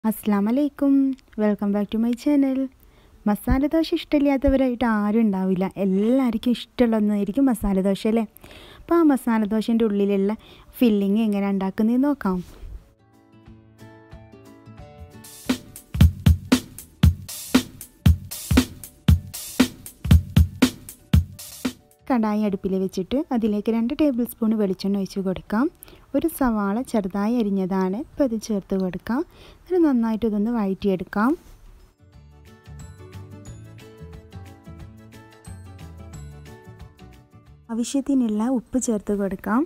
അസ്സാം വലൈക്കും welcome back to my channel masala dosa ഇഷ്ടമില്ലാത്തവരായിട്ട് ആരും ഉണ്ടാവില്ല എല്ലാവർക്കും ഇഷ്ടമുള്ള ഒന്നായിരിക്കും മസാല ദോശ അല്ലേ അപ്പോൾ ആ മസാല ദോശൻ്റെ ഉള്ളിലുള്ള ഫില്ലിങ് എങ്ങനെ ഉണ്ടാക്കുന്നതെന്ന് നോക്കാം കടായി അടുപ്പിൽ വെച്ചിട്ട് അതിലേക്ക് രണ്ട് ടേബിൾ സ്പൂൺ വെളിച്ചെണ്ണ ഒഴിച്ച് കൊടുക്കാം ഒരു സവാള ചെറുതായി അരിഞ്ഞതാണ് ഇപ്പോൾ ഇത് ചേർത്ത് കൊടുക്കാം എന്നിട്ട് നന്നായിട്ട് ഇതൊന്ന് വഴറ്റിയെടുക്കാം ആവശ്യത്തിനുള്ള ഉപ്പ് ചേർത്ത് കൊടുക്കാം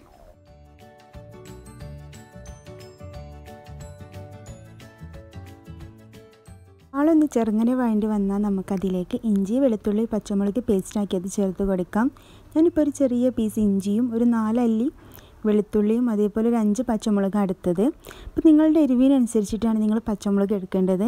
ആളൊന്ന് ചെറുങ്ങനെ വഴണ്ടി വന്നാൽ നമുക്കതിലേക്ക് ഇഞ്ചി വെളുത്തുള്ളി പച്ചമുളക് പേസ്റ്റാക്കിയത് ചേർത്ത് കൊടുക്കാം ഞാനിപ്പോൾ ഒരു ചെറിയ പീസ് ഇഞ്ചിയും ഒരു നാലല്ലി വെളുത്തുള്ളിയും അതേപോലെ ഒരു അഞ്ച് പച്ചമുളക് അടുത്തത് അപ്പോൾ നിങ്ങളുടെ എരിവിനനുസരിച്ചിട്ടാണ് നിങ്ങൾ പച്ചമുളക് എടുക്കേണ്ടത്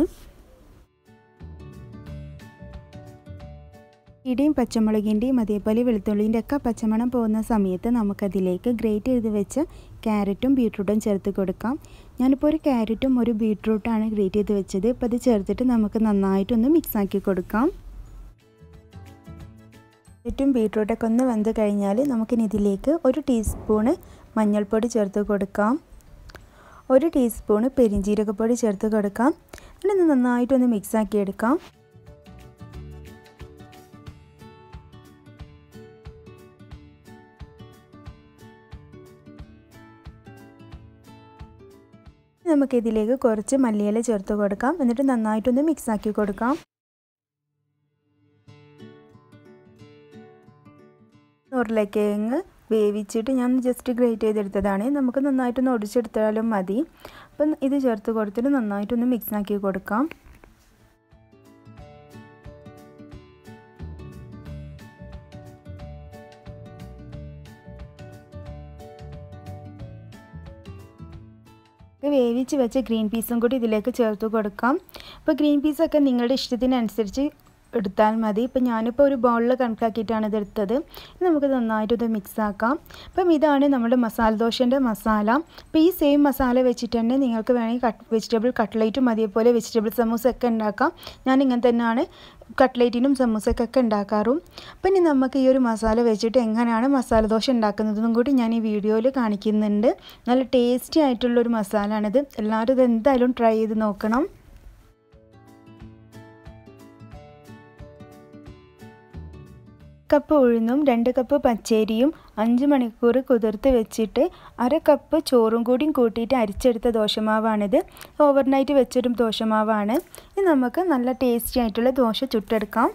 ഇടിയും പച്ചമുളകിൻ്റെയും അതേപോലെ വെളുത്തുള്ളിൻ്റെ ഒക്കെ പച്ചമണം പോകുന്ന സമയത്ത് നമുക്കതിലേക്ക് ഗ്രേറ്റ് ചെയ്ത് വെച്ച ക്യാരറ്റും ബീട്രൂട്ടും ചേർത്ത് കൊടുക്കാം ഞാനിപ്പോൾ ഒരു ക്യാരറ്റും ഒരു ബീട്രൂട്ടാണ് ഗ്രേറ്റ് ചെയ്ത് വെച്ചത് ഇപ്പോൾ അത് ചേർത്തിട്ട് നമുക്ക് നന്നായിട്ടൊന്ന് മിക്സ് ആക്കി കൊടുക്കാം ക്യാരറ്റും ബീട്രൂട്ടൊക്കെ ഒന്ന് വെന്ത് കഴിഞ്ഞാൽ നമുക്കിനി ഇതിലേക്ക് ഒരു ടീസ്പൂണ് മഞ്ഞൾപ്പൊടി ചേർത്ത് കൊടുക്കാം ഒരു ടീസ്പൂണ് പെരിഞ്ജീരകപ്പൊടി ചേർത്ത് കൊടുക്കാം എന്നിട്ട് നന്നായിട്ടൊന്ന് മിക്സ് ആക്കി എടുക്കാം നമുക്കിതിലേക്ക് കുറച്ച് മല്ലിയില ചേർത്ത് കൊടുക്കാം എന്നിട്ട് നന്നായിട്ടൊന്ന് മിക്സ് ആക്കി കൊടുക്കാം ഉരുളക്കിഴങ്ങ് വേവിച്ചിട്ട് ഞാൻ ജസ്റ്റ് ഗ്രേറ്റ് ചെയ്തെടുത്തതാണ് നമുക്ക് നന്നായിട്ടൊന്ന് ഒടിച്ചെടുത്താലും മതി അപ്പം ഇത് ചേർത്ത് കൊടുത്തിട്ട് നന്നായിട്ടൊന്ന് മിക്സ് ആക്കി കൊടുക്കാം വേവിച്ച് വെച്ച ഗ്രീൻ പീസും കൂടി ഇതിലേക്ക് ചേർത്ത് കൊടുക്കാം അപ്പോൾ ഗ്രീൻ പീസൊക്കെ നിങ്ങളുടെ ഇഷ്ടത്തിനനുസരിച്ച് എടുത്താൽ മതി ഇപ്പം ഞാനിപ്പോൾ ഒരു ബൗളിൽ കണക്കാക്കിയിട്ടാണ് ഇത് എടുത്തത് നമുക്ക് നന്നായിട്ട് ഇത് മിക്സ് ആക്കാം അപ്പം ഇതാണ് നമ്മുടെ മസാല ദോശൻ്റെ മസാല അപ്പോൾ ഈ സെയിം മസാല വെച്ചിട്ട് തന്നെ നിങ്ങൾക്ക് വേണമെങ്കിൽ കട്ട് വെജിറ്റബിൾ കട്ട്ലേറ്റും അതേപോലെ വെജിറ്റബിൾ സമൂസ ഒക്കെ ഉണ്ടാക്കാം ഞാൻ ഇങ്ങനെ തന്നെയാണ് കട്ട്ലേറ്റിനും സമൂസക്കൊക്കെ ഉണ്ടാക്കാറും അപ്പം ഇനി നമുക്ക് ഈ ഒരു മസാല വെച്ചിട്ട് എങ്ങനെയാണ് മസാല ദോശ ഉണ്ടാക്കുന്നതെന്നും കൂടി ഞാൻ ഈ വീഡിയോയിൽ കാണിക്കുന്നുണ്ട് നല്ല ടേസ്റ്റി ആയിട്ടുള്ളൊരു മസാലയാണിത് എല്ലാവരും ഇത് എന്തായാലും ട്രൈ ചെയ്ത് നോക്കണം കപ്പ് ഉഴുന്നും രണ്ട് കപ്പ് പച്ചരിയും അഞ്ച് മണിക്കൂർ കുതിർത്ത് വെച്ചിട്ട് അര കപ്പ് ചോറും കൂടിയും കൂട്ടിയിട്ട് അരിച്ചെടുത്ത ദോശമാവാണിത് ഓവർനൈറ്റ് വെച്ചൊരു ദോശമാവാണ് ഇനി നമുക്ക് നല്ല ടേസ്റ്റി ആയിട്ടുള്ള ദോശ ചുട്ടെടുക്കാം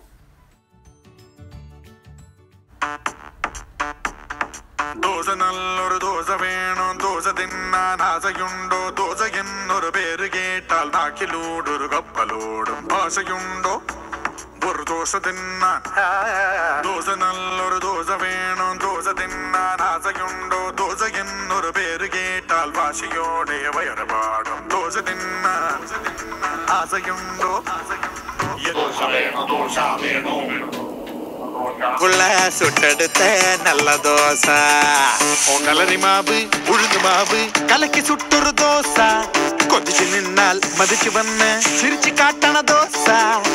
ദോശ നല്ലൊരു ദോശ വേണം ദോശ തിന്നാൻ ആശയുണ്ടോ ദോശ എന്നൊരു പേര് കേട്ടാൽ നാക്കിലൂടൊരു കപ്പലോടും ഭാഷയുണ്ടോ ഒരു ദോശ തിന്നാൻ ദോശ നല്ലൊരു ദോശ വേണം ദോശ തിന്നാൻ ആശയുണ്ടോ ദോശ എന്നൊരു പേര് കേട്ടാൽ ഭാഷയോടെ വയറ് പാടും ദോശ തിന്നാൻ ആശയുണ്ടോ ദോശ വേണോ ദോശ വേണോ പുള്ള സുട്ടെടുത്ത നല്ല ദോശ കളരി മാവ് ഉഴുന്ന് മാവ് കലക്കി സുട്ടൊരു ദോശ കൊതിച്ചു നിന്നാൽ മതിച്ചു വന്ന് ചിരിച്ചു കാട്ടണ ദോശ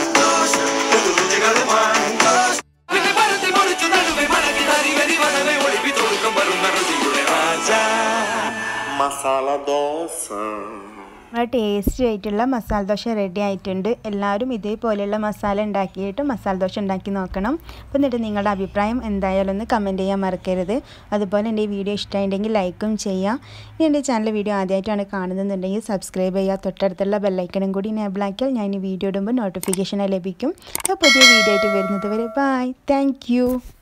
മസാല ദോശ വളരെ ടേസ്റ്റി ആയിട്ടുള്ള മസാല ദോശ റെഡി ആയിട്ടുണ്ട് എല്ലാവരും ഇതേപോലെയുള്ള മസാല ഉണ്ടാക്കിയിട്ട് മസാല ദോശ ഉണ്ടാക്കി നോക്കണം അപ്പോൾ എന്നിട്ട് നിങ്ങളുടെ അഭിപ്രായം എന്തായാലും ഒന്ന് കമൻറ്റ് ചെയ്യാൻ മറക്കരുത് അതുപോലെ എൻ്റെ ഈ വീഡിയോ ഇഷ്ടമായിട്ടുണ്ടെങ്കിൽ ലൈക്കും ചെയ്യാം ഇനി എൻ്റെ ചാനൽ വീഡിയോ ആദ്യമായിട്ടാണ് കാണുന്നതെന്നുണ്ടെങ്കിൽ സബ്സ്ക്രൈബ് ചെയ്യുക തൊട്ടടുത്തുള്ള ബെല്ലൈക്കണും കൂടി എനേബിൾ ആക്കിയാൽ ഞാൻ ഈ വീഡിയോ ഇടുമ്പോൾ നോട്ടിഫിക്കേഷൻ ലഭിക്കും അപ്പോൾ പുതിയ വീഡിയോ ആയിട്ട് വരുന്നത് വരെ ബൈ താങ്ക്